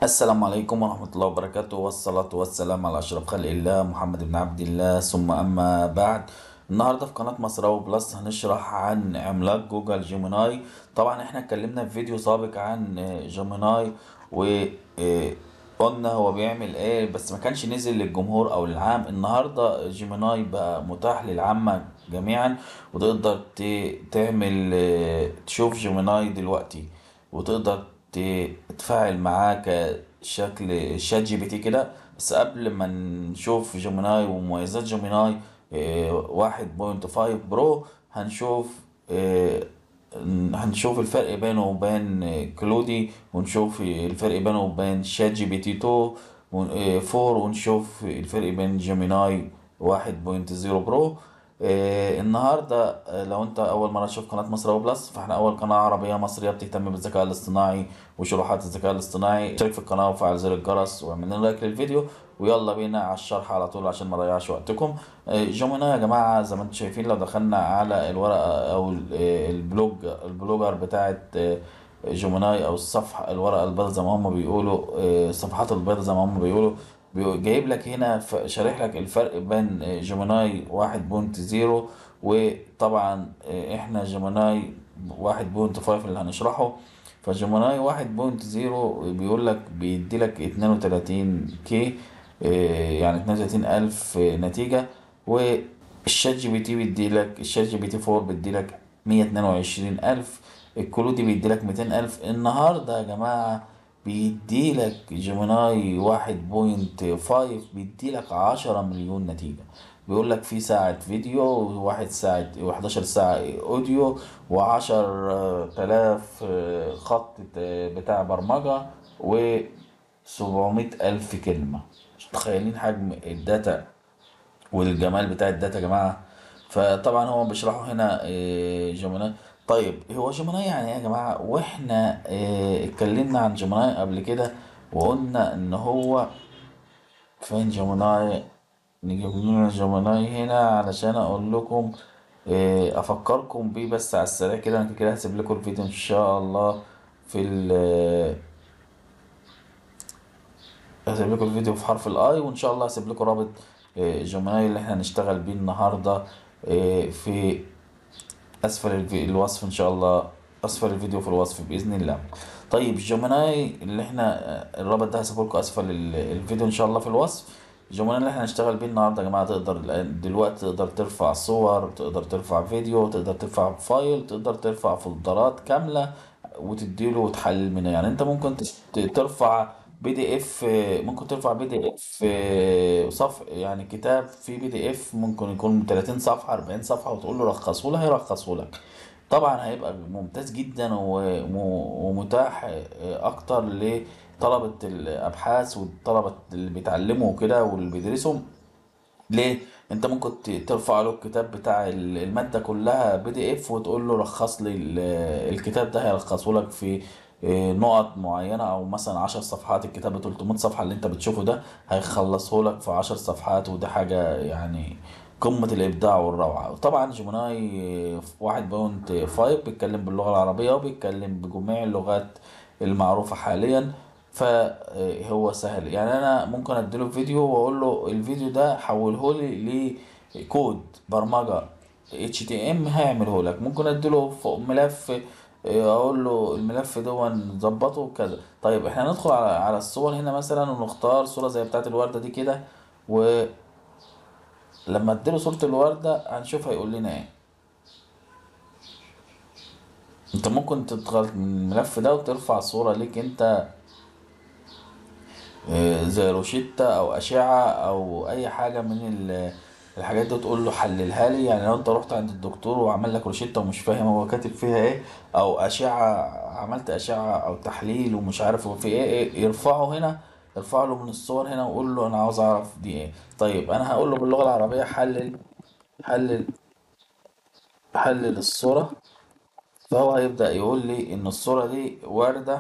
السلام عليكم ورحمة الله وبركاته والصلاة والسلام على أشرف خلق الله محمد بن عبد الله ثم أما بعد النهاردة في قناة مصراوي بلس هنشرح عن عملاق جوجل جيميناي طبعا احنا اتكلمنا في فيديو سابق عن جيميناي وقلنا هو بيعمل ايه بس ما كانش نزل للجمهور او للعام النهاردة جيميناي بقى متاح للعامة جميعا وتقدر ت- تعمل اه، تشوف جيميناي دلوقتي وتقدر تتفاعل معاه كشكل شات جي بي تي كده بس قبل ما نشوف جيميناي ومميزات جيميناي واحد بوينت فايف برو هنشوف آه، هنشوف الفرق بينه وبين كلودي ونشوف الفرق بينه وبين شات جي بي تي 2 ون- آه، 4 ونشوف الفرق بين جيميناي واحد بوينت زيرو برو آه، النهارده آه، لو انت اول مره تشوف قناه مصر بلس فاحنا اول قناه عربيه مصريه بتهتم بالذكاء الاصطناعي وشروحات الذكاء الاصطناعي اشترك في القناه وفعل زر الجرس واعمل لنا لايك للفيديو ويلا بينا على الشرح على طول عشان ما نضيعش وقتكم آه، جيميناي يا جماعه زي ما انتم شايفين لو دخلنا على الورقه او ال- آه، البلوج البلوجر بتاعت آه، جيميناي او الصفحه الورقه البيضاء زي ما هم بيقولوا آه، صفحات البيضاء زي ما هم بيقولوا بيقو- جايب لك هنا ف- شارح لك الفرق بين آه، جيميناي واحد بوينت زيرو وطبعا آه، احنا جيميناي واحد بوينت فايف اللي هنشرحه فجيميناي واحد بوينت زيرو بيقول لك بيدي لك اتنين وتلاتين كي يعني اتنين وتلاتين ألف آه، نتيجة والشات جي بي تي بيدي لك الشات جي بي تي فور بيدي لك مية اتنين وعشرين ألف الكلودي بيدي لك ميتين ألف النهاردة يا جماعة بيدي لك جيميناي واحد بوينت فايف بيدي لك عشرة مليون نتيجة بيقول لك في ساعة فيديو وواحد ساعة وحداشر ساعة اوديو وعشر آه، تلاف آه، خط آه، بتاع برمجة وسبعمية ألف كلمة مش متخيلين حجم الداتا والجمال بتاع الداتا يا جماعة فطبعا هو بيشرحوا هنا آه، جيميناي طيب هو جيميناي يعني ايه يا جماعة واحنا آه، اتكلمنا عن جيميناي قبل كده وقلنا ان هو فين جيميناي نجيب لنا جيميناي هنا علشان اقول لكم آه، افكركم بيه بس على السريع كده انا كده هسيب لكم الفيديو ان شاء الله في ال هسيب لكم الفيديو في حرف الاي وان شاء الله هسيب لكم رابط آه، جيميناي اللي احنا هنشتغل بيه النهارده آه، في اسفل الفي... الوصف ان شاء الله اسفل الفيديو في الوصف باذن الله طيب جيميناي اللي احنا آه، الرابط ده هسيبه لكم اسفل ال- الفيديو ان شاء الله في الوصف جيميناي اللي احنا هنشتغل بيه النهارده يا جماعه تقدر الآن- دلوقتي تقدر ترفع صور تقدر ترفع فيديو تقدر ترفع فايل تقدر ترفع فولدرات كامله وتديله وتحلل منها يعني انت ممكن تست- ترفع بي دي اف ممكن ترفع بي دي اف صف يعني كتاب فيه بي دي اف ممكن يكون 30 صفحة 40 صفحة وتقول له رخصه لك هيرخصه لك طبعا هيبقى ممتاز جدا وم- ومتاح اكتر لطلبة الابحاث والطلبة اللي بيتعلموا وكده واللي بيدرسوا ليه انت ممكن ت- ترفع له الكتاب بتاع ال- المادة كلها بي دي اف وتقول له رخص لي ال- الكتاب ده هيلخصه لك في اه، نقط معينة او مثلا عشر صفحات الكتاب ب 300 صفحة اللي انت بتشوفه ده هيخلصه لك في عشر صفحات وده حاجة يعني قمة الإبداع والروعة طبعا جيميناي واحد بوينت فايف بيتكلم باللغة العربية وبيتكلم بجميع اللغات المعروفة حاليا فهو سهل يعني انا ممكن اديله فيديو واقول له الفيديو ده حوله لي لكود برمجة HTML هيعمله لك ممكن اديله فوق ملف آه، اقول له الملف ده نظبطه كذا طيب احنا ندخل على على الصور هنا مثلا ونختار صورة زي بتاعت الوردة دي كده ولما اديله صورة الوردة هنشوف هيقول لنا ايه انت ممكن تضغط من الملف ده وترفع صورة ليك انت آه، زي روشتة او اشعة او اي حاجة من ال- الحاجات دي تقول له حللها لي يعني لو انت رحت عند الدكتور وعمل لك روشتة ومش فاهم هو كاتب فيها ايه او اشعة عملت اشعة او تحليل ومش عارف هو في ايه, إيه يرفعه هنا ارفع له من الصور هنا وقول له انا عاوز اعرف دي ايه طيب انا هقول له باللغة العربية حلل حلل حلل الصورة فهو هيبدأ يقول لي ان الصورة دي وردة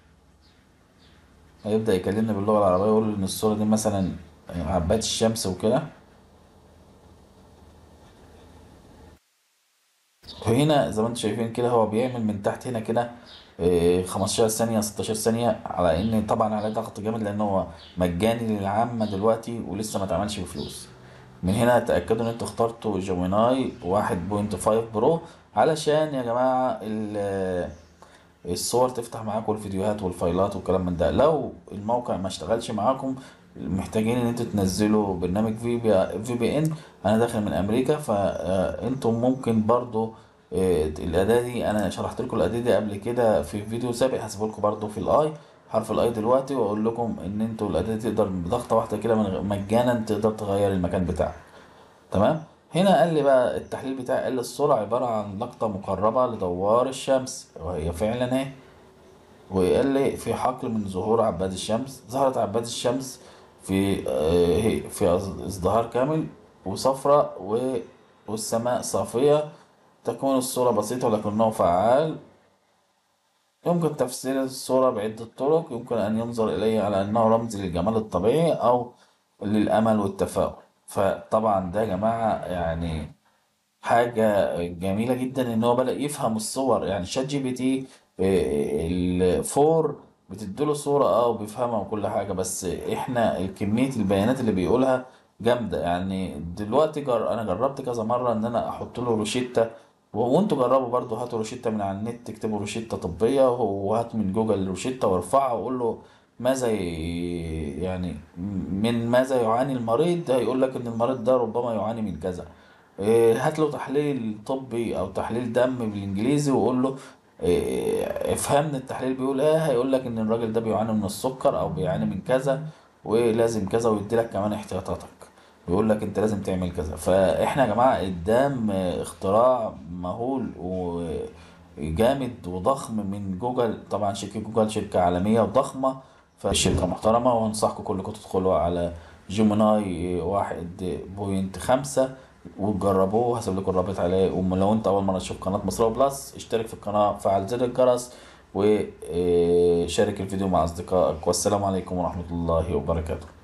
هيبدأ يكلمني باللغة العربية يقول لي ان الصورة دي مثلا عباد الشمس وكده فهنا زي ما انتم شايفين كده هو بيعمل من تحت هنا كده آه، 15 ثانية 16 ثانية على ان طبعا عليه ضغط جامد لان هو مجاني للعامة دلوقتي ولسه ما اتعملش بفلوس من هنا تأكدوا ان انتوا اخترتوا جيميناي 1.5 برو علشان يا جماعة ال- الصور تفتح معاكم الفيديوهات والفايلات والكلام من ده لو الموقع ما اشتغلش معاكم محتاجين ان انتوا تنزلوا برنامج في بي في بي ان انا داخل من امريكا فانتم ممكن برضو آه، الاداة دي انا شرحت لكم الاداة دي قبل كده في فيديو سابق هسيبه لكم برضو في الاي حرف الاي دلوقتي واقول لكم ان انتوا الاداة دي تقدر بضغطة واحدة كده من غ- مجانا تقدر تغير المكان بتاعك تمام هنا قال لي بقى التحليل بتاعي قال لي الصورة عبارة عن لقطة مقربة لدوار الشمس وهي فعلا اهي وقال لي في حقل من ظهور عباد الشمس ظهرت عباد الشمس في آه، هي- في أز- ازدهار كامل وصفراء و- والسماء صافية تكون الصورة بسيطة ولكنه فعال يمكن تفسير الصورة بعدة طرق يمكن أن ينظر إليه على أنه رمز للجمال الطبيعي أو للأمل والتفاؤل فطبعا ده يا جماعة يعني حاجة جميلة جدا ان هو بدأ يفهم الصور يعني شات جي بي تي آه، الفور بتديله صورة اه وبيفهمها وكل حاجة بس احنا كمية البيانات اللي بيقولها جامدة يعني دلوقتي جر... انا جربت كذا مرة ان انا احط له روشتة و- وانتوا جربوا برضو هاتوا روشتة من على النت اكتبوا روشتة طبية وهات من جوجل روشتة وارفعها وقول له ماذا ي- يعني من ماذا يعاني المريض هيقول لك ان المريض ده ربما يعاني من كذا إيه، هات له تحليل طبي او تحليل دم بالانجليزي وقول له إيه، افهمني التحليل بيقول ايه هيقول لك ان الراجل ده بيعاني من السكر او بيعاني من كذا ولازم كذا ويدي لك كمان احتياطاتك ويقول لك انت لازم تعمل كذا فاحنا يا جماعة قدام آه، اختراع مهول وجامد وضخم من جوجل طبعا شركة جوجل شركة عالمية وضخمة فالشركة محترمة وانصحكم كلكم تدخلوا على جيميناي واحد بوينت خمسة وتجربوه هسيب لكم الرابط عليه ولو انت اول مرة تشوف قناة مصراوي بلس اشترك في القناة فعل زر الجرس وشارك الفيديو مع اصدقائك والسلام عليكم ورحمة الله وبركاته